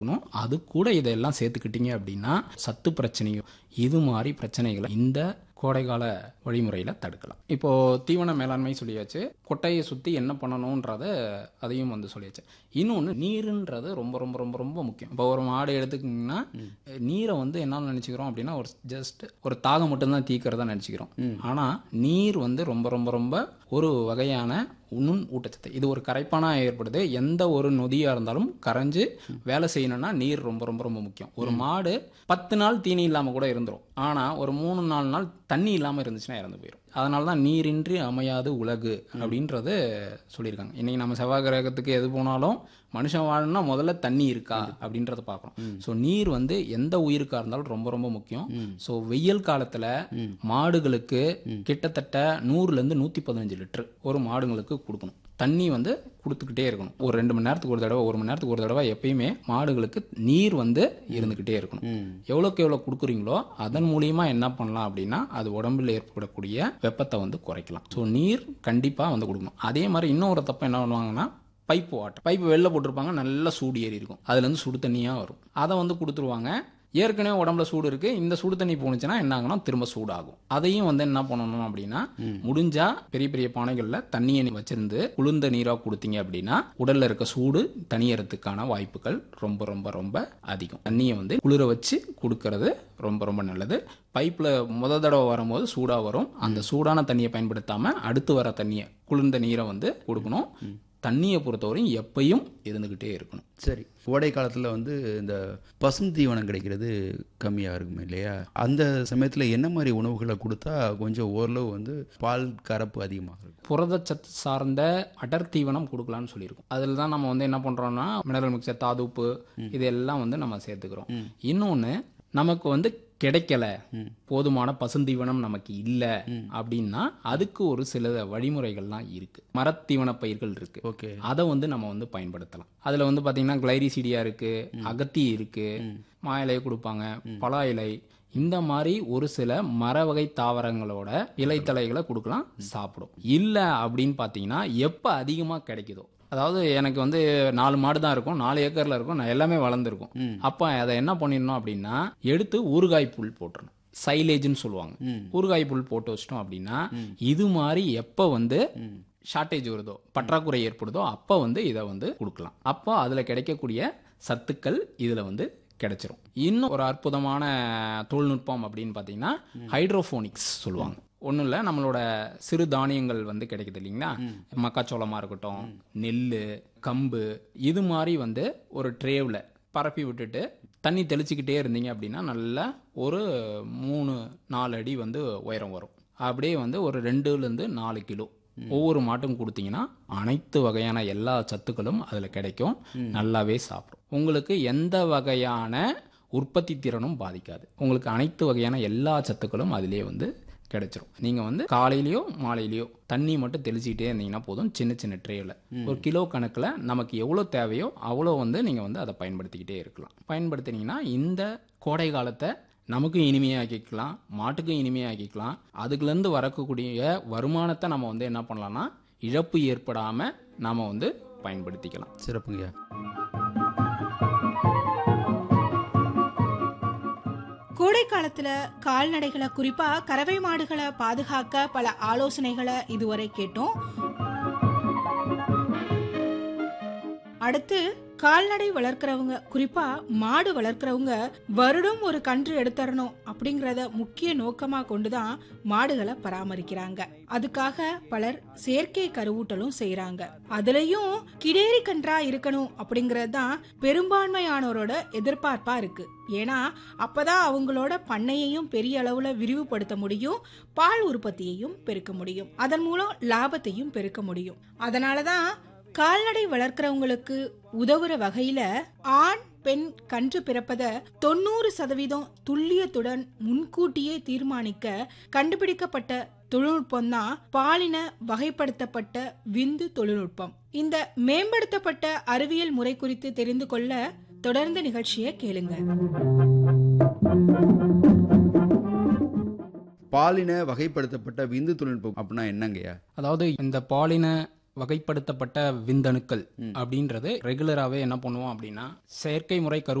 இருக்கணும். அது கூட இதெல்லாம் சேர்த்துக்கிட்டீங்க அப்படின்னா சத்து பிரச்சனையும் இது மாதிரி பிரச்சனைகளை இந்த கோடைகால வழிமுறையில் தடுக்கலாம் இப்போ தீவன மேலாண்மை சொல்லியாச்சு கொட்டையை சுற்றி என்ன பண்ணணுன்றத அதையும் வந்து சொல்லியாச்சு இன்னொன்று நீருன்றது ரொம்ப ரொம்ப ரொம்ப ரொம்ப முக்கியம் இப்போ ஒரு மாடு எடுத்துக்கிட்டிங்கன்னா நீரை வந்து என்ன நினச்சிக்கிறோம் அப்படின்னா ஒரு ஜஸ்ட் ஒரு தாகம் மட்டும்தான் தீக்கிறதா நினச்சிக்கிறோம் ஆனால் நீர் வந்து ரொம்ப ரொம்ப ரொம்ப ஒரு வகையான நுண் ஊட்டச்சத்து இது ஒரு கரைப்பானா ஏற்படுது எந்த ஒரு நொதியாக இருந்தாலும் கரைஞ்சு வேலை செய்யணும்னா நீர் ரொம்ப ரொம்ப ரொம்ப முக்கியம் ஒரு மாடு பத்து நாள் தீனி இல்லாமல் கூட இருந்துரும் ஆனால் ஒரு மூணு நாலு நாள் தண்ணி இல்லாமல் இருந்துச்சுன்னா இறந்து போயிடும் அதனால தான் நீரின்றி அமையாது உலகு அப்படின்றது சொல்லியிருக்காங்க இன்னைக்கு நம்ம செவ்வாய் கிரகத்துக்கு எது போனாலும் மனுஷன் வாழணும்னா முதல்ல தண்ணி இருக்கா அப்படின்றத பார்க்கணும் ஸோ நீர் வந்து எந்த உயிருக்கா இருந்தாலும் ரொம்ப ரொம்ப முக்கியம் ஸோ வெயில் காலத்தில் மாடுகளுக்கு கிட்டத்தட்ட நூறுலேருந்து நூற்றி பதினஞ்சு லிட்டர் ஒரு மாடுங்களுக்கு கொடுக்கணும் தண்ணி வந்து கொடுத்துக்கிட்டே இருக்கணும் ஒரு ரெண்டு மணி நேரத்துக்கு ஒரு தடவை ஒரு மணி நேரத்துக்கு ஒரு தடவை எப்பயுமே மாடுகளுக்கு நீர் வந்து இருந்துக்கிட்டே இருக்கணும் எவ்வளோக்கு எவ்வளோ கொடுக்குறீங்களோ அதன் மூலியமா என்ன பண்ணலாம் அப்படின்னா அது உடம்புல ஏற்படக்கூடிய வெப்பத்தை வந்து குறைக்கலாம் ஸோ நீர் கண்டிப்பாக வந்து கொடுக்கணும் அதே மாதிரி இன்னொரு தப்பம் என்ன பண்ணுவாங்கன்னா பைப் வாட்டர் பைப் வெளில போட்டிருப்பாங்க நல்லா சூடு ஏறி இருக்கும் அதுலேருந்து சுடு தண்ணியாக வரும் அதை வந்து கொடுத்துருவாங்க ஏற்கனவே உடம்புல சூடு இருக்கு இந்த சுடு தண்ணி போணுச்சுன்னா என்ன ஆகும்னா திரும்ப சூடாகும் அதையும் வந்து என்ன பண்ணணும் அப்படின்னா முடிஞ்சா பெரிய பெரிய பானைகளில் தண்ணியை நீ வச்சிருந்து குளிர்ந்த நீராக கொடுத்தீங்க அப்படின்னா உடல்ல இருக்க சூடு தனியறதுக்கான வாய்ப்புகள் ரொம்ப ரொம்ப ரொம்ப அதிகம் தண்ணியை வந்து குளிர வச்சு கொடுக்கறது ரொம்ப ரொம்ப நல்லது பைப்பில் முத தடவை வரும்போது சூடாக வரும் அந்த சூடான தண்ணியை பயன்படுத்தாமல் அடுத்து வர தண்ணியை குளிர்ந்த நீரை வந்து கொடுக்கணும் தண்ணியை பொறுத்தவரையும் எப்பயும் இருந்துக்கிட்டே இருக்கணும் சரி கோடை காலத்தில் வந்து இந்த பசும் தீவனம் கிடைக்கிறது கம்மியாக இருக்கும் இல்லையா அந்த சமயத்தில் என்ன மாதிரி உணவுகளை கொடுத்தா கொஞ்சம் ஓரளவு வந்து பால் கறப்பு அதிகமாக இருக்கும் புரதச்சத்து சார்ந்த அடர் தீவனம் கொடுக்கலாம்னு சொல்லியிருக்கோம் அதில் தான் நம்ம வந்து என்ன பண்ணுறோம்னா மினரல் மிக்சர் தாதுப்பு இதெல்லாம் வந்து நம்ம சேர்த்துக்கிறோம் இன்னொன்று நமக்கு வந்து கிடைக்கல போதுமான பசுந்தீவனம் நமக்கு இல்லை அப்படின்னா அதுக்கு ஒரு சில வழிமுறைகள்லாம் இருக்கு மரத்தீவன பயிர்கள் இருக்கு ஓகே அதை வந்து நம்ம வந்து பயன்படுத்தலாம் அதில் வந்து பார்த்தீங்கன்னா கிளைரிசீடியா இருக்கு அகத்தி இருக்கு மா இலையை கொடுப்பாங்க பலா இலை இந்த மாதிரி ஒரு சில மர வகை தாவரங்களோட இலைத்தலைகளை கொடுக்கலாம் சாப்பிடும் இல்லை அப்படின்னு பார்த்தீங்கன்னா எப்போ அதிகமாக கிடைக்குதோ அதாவது எனக்கு வந்து நாலு மாடு தான் இருக்கும் நாலு ஏக்கர்ல இருக்கும் நான் எல்லாமே வளர்ந்துருக்கும் அப்போ அதை என்ன பண்ணிடணும் அப்படின்னா எடுத்து ஊறுகாய் புல் போட்டுறணும் சைலேஜ்னு சொல்லுவாங்க ஊறுகாய் புல் போட்டு வச்சிட்டோம் அப்படின்னா இது மாதிரி எப்போ வந்து ஷார்ட்டேஜ் வருதோ பற்றாக்குறை ஏற்படுதோ அப்போ வந்து இதை வந்து கொடுக்கலாம் அப்போ அதில் கிடைக்கக்கூடிய சத்துக்கள் இதில் வந்து கிடைச்சிரும் இன்னும் ஒரு அற்புதமான தொழில்நுட்பம் அப்படின்னு பார்த்தீங்கன்னா ஹைட்ரோஃபோனிக்ஸ் சொல்லுவாங்க ஒன்றும் இல்லை நம்மளோட சிறு தானியங்கள் வந்து கிடைக்குது இல்லைங்களா மக்காச்சோளமாக இருக்கட்டும் நெல் கம்பு இது மாதிரி வந்து ஒரு ட்ரேவில் பரப்பி விட்டுட்டு தண்ணி தெளிச்சுக்கிட்டே இருந்தீங்க அப்படின்னா நல்லா ஒரு மூணு நாலு அடி வந்து உயரம் வரும் அப்படியே வந்து ஒரு ரெண்டுலேருந்து நாலு கிலோ ஒவ்வொரு மாட்டும் கொடுத்தீங்கன்னா அனைத்து வகையான எல்லா சத்துக்களும் அதில் கிடைக்கும் நல்லாவே சாப்பிடும் உங்களுக்கு எந்த வகையான உற்பத்தி திறனும் பாதிக்காது உங்களுக்கு அனைத்து வகையான எல்லா சத்துக்களும் அதிலே வந்து கிடைச்சிரும் நீங்கள் வந்து காலையிலையோ மாலையிலையோ தண்ணி மட்டும் தெளிச்சிக்கிட்டே இருந்தீங்கன்னா போதும் சின்ன சின்ன ட்ரேவில் ஒரு கிலோ கணக்கில் நமக்கு எவ்வளோ தேவையோ அவ்வளோ வந்து நீங்கள் வந்து அதை பயன்படுத்திக்கிட்டே இருக்கலாம் பயன்படுத்தினீங்கன்னா இந்த கோடை காலத்தை நமக்கும் இனிமையாக்கிக்கலாம் மாட்டுக்கும் இனிமையாக்கிக்கலாம் அதுக்குலேருந்து வரக்கூடிய வருமானத்தை நம்ம வந்து என்ன பண்ணலாம்னா இழப்பு ஏற்படாமல் நாம் வந்து பயன்படுத்திக்கலாம் சிறப்புங்கய்யா கோடை காலத்துல கால்நடைகளை குறிப்பா கறவை மாடுகளை பாதுகாக்க பல ஆலோசனைகளை இதுவரை கேட்டோம் அடுத்து கால்நடை வளர்க்குறவங்க குறிப்பா மாடு வளர்க்குறவங்க வருடம் ஒரு கன்று எடுத்துறணும் அப்படிங்கறத முக்கிய நோக்கமா கொண்டுதான் மாடுகளை பராமரிக்கிறாங்க அதுக்காக பலர் செயற்கை கருவூட்டலும் செய்யறாங்க அதுலயும் கிடேரி கன்றா இருக்கணும் அப்படிங்கறது தான் பெரும்பான்மையானோரோட எதிர்பார்ப்பா இருக்கு ஏன்னா அப்பதான் அவங்களோட பண்ணையையும் பெரிய அளவுல விரிவுபடுத்த முடியும் பால் உற்பத்தியையும் பெருக்க முடியும் அதன் மூலம் லாபத்தையும் பெருக்க முடியும் அதனாலதான் கால்நடை வளர்க்குறவங்களுக்கு உதவுற வகையில ஆண் பெண் கன்று பிறப்பத தொண்ணூறு சதவீதம் துல்லியத்துடன் முன்கூட்டியே தீர்மானிக்க கண்டுபிடிக்கப்பட்ட தொழில்நுட்பம் தான் பாலின வகைப்படுத்தப்பட்ட விந்து தொழில்நுட்பம் இந்த மேம்படுத்தப்பட்ட அறிவியல் முறை குறித்து தெரிந்து கொள்ள தொடர்ந்து நிகழ்ச்சியை கேளுங்க பாலின வகைப்படுத்தப்பட்ட விந்து தொழில்நுட்பம் அப்படின்னா என்னங்கய்யா அதாவது இந்த பாலின வகைப்படுத்தப்பட்ட விந்தணுக்கள் அப்படின்றது ரெகுலராகவே என்ன பண்ணுவோம் அப்படின்னா செயற்கை முறை கரு